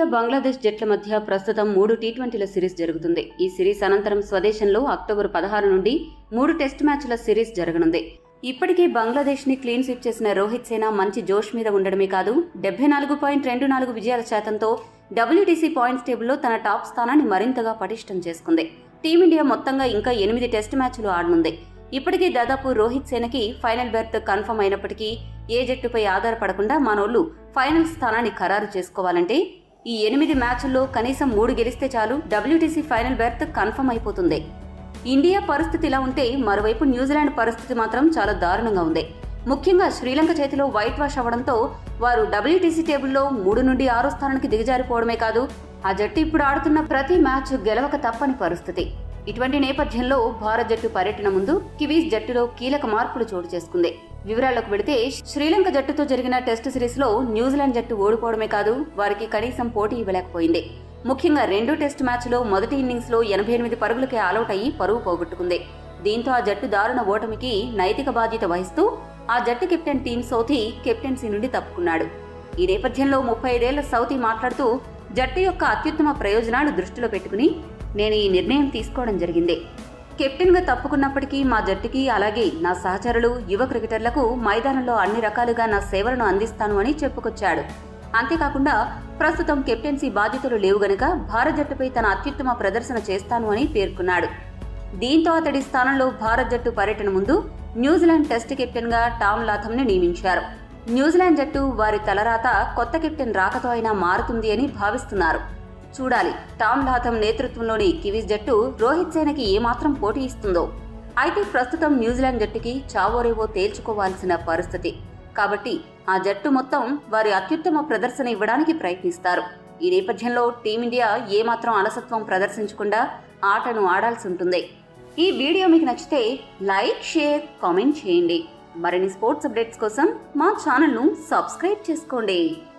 బంగ్లాదేశ్ జట్ల మధ్య ప్రస్తుతం మూడు టీ ట్వంటీల సిరీస్ జరుగుతుంది ఈ సిరీస్ అనంతరం స్వదేశంలో అక్టోబర్ పదహారు నుండి మూడు టెస్ట్ మ్యాచ్ల సిరీస్ జరగనుంది ఇప్పటికే బంగ్లాదేశ్ ని క్లీన్ స్వీప్ చేసిన రోహిత్ సేన మంచి జోష్ మీద ఉండడమే కాదు డెబ్బై నాలుగు పాయింట్ రెండు నాలుగు విజయాల శాతంతో డబ్ల్యూటీసీ పాయింట్స్ టేబుల్లో తన టాప్ స్థానాన్ని మరింతగా పటిష్టం చేసుకుంది టీమిండియా మొత్తంగా ఇంకా ఎనిమిది టెస్ట్ మ్యాచ్లు ఆడనుంది ఇప్పటికే దాదాపు రోహిత్ సేనకి ఫైనల్ బెర్త్ కన్ఫర్మ్ అయినప్పటికీ ఏ జట్టుపై ఆధారపడకుండా మనోళ్లు ఫైనల్ స్థానాన్ని ఖరారు చేసుకోవాలంటే ఈ ఎనిమిది మ్యాచ్ల్లో కనీసం మూడు గెలిస్తే చాలు డబ్ల్యూటీసీ ఫైనల్ బెర్త్ కన్ఫర్మ్ అయిపోతుంది ఇండియా పరిస్థితి ఇలా ఉంటే మరోవైపు న్యూజిలాండ్ పరిస్థితి మాత్రం చాలా దారుణంగా ఉంది ముఖ్యంగా శ్రీలంక చేతిలో వైట్ వాష్ అవ్వడంతో వారు డబ్ల్యూటీసీ టేబుల్లో మూడు నుండి ఆరో స్థానానికి దిగజారిపోవడమే కాదు ఆ జట్టు ఇప్పుడు ఆడుతున్న ప్రతి మ్యాచ్ గెలవక తప్పని పరిస్థితి ఇటువంటి నేపథ్యంలో భారత్ జట్టు పర్యటన ముందు కివీస్ జట్టులో కీలక మార్పులు చోటు చేసుకుంది వివరాల్లోకి వెళితే శ్రీలంక జట్టుతో జరిగిన టెస్ట్ సిరీస్ లో న్యూజిలాండ్ జట్టు ఓడిపోవడమే కాదు వారికి కనీసం పోటీ ఇవ్వలేకపోయింది ముఖ్యంగా రెండో టెస్ట్ మ్యాచ్ లో మొదటి ఇన్నింగ్స్ లో ఎనభై ఎనిమిది పరుగులకే ఆలౌట్ అయ్యి పరువు పోగొట్టుకుంది దీంతో ఆ జట్టు దారుణ ఓటమికి నైతిక బాధ్యత వహిస్తూ ఆ జట్టు కెప్టెన్ టీమ్ సౌతీ కెప్టెన్సీ నుండి తప్పుకున్నాడు ఈ నేపథ్యంలో ముప్పై ఐదేళ్ల సౌతీ మాట్లాడుతూ జట్టు యొక్క అత్యుత్తమ ప్రయోజనాలు దృష్టిలో పెట్టుకుని నేను ఈ నిర్ణయం తీసుకోవడం జరిగింది కెప్టెన్ గా తప్పుకున్నప్పటికీ మా జట్టుకి అలాగే నా సహచరులు యువ క్రికెటర్లకు మైదానంలో అన్ని రకాలుగా నా సేవలను అందిస్తాను అని చెప్పుకొచ్చాడు అంతేకాకుండా ప్రస్తుతం కెప్టెన్సీ బాధ్యతలు లేవు గనుక భారత్ జట్టుపై తన అత్యుత్తమ ప్రదర్శన చేస్తాను అని పేర్కొన్నాడు దీంతో అతడి స్థానంలో భారత్ జట్టు పర్యటన ముందు న్యూజిలాండ్ టెస్ట్ కెప్టెన్ గా టామ్ లాథమ్ ని నియమించారు న్యూజిలాండ్ జట్టు వారి తలరాత కొత్త కెప్టెన్ రాకతో అయినా మారుతుంది అని భావిస్తున్నారు చూడాలి టామ్ లాథమ్ నేతృత్వంలోని కివీస్ జట్టు రోహిత్ సేనకి ఏమాత్రం పోటీ ఇస్తుందో అయితే ప్రస్తుతం న్యూజిలాండ్ జట్టుకి చావోరేవో తేల్చుకోవాల్సిన పరిస్థితి కాబట్టి ఆ జట్టు మొత్తం వారి అత్యుత్తమ ప్రదర్శన ఇవ్వడానికి ప్రయత్నిస్తారు ఈ నేపథ్యంలో టీమిండియా ఏమాత్రం అలసత్వం ప్రదర్శించకుండా ఆటను ఆడాల్సి ఉంటుంది ఈ వీడియో మీకు నచ్చితే లైక్ షేర్ కామెంట్ చేయండి మరిన్ని స్పోర్ట్స్ అప్డేట్స్ కోసం మా ఛానల్ను సబ్స్క్రైబ్ చేసుకోండి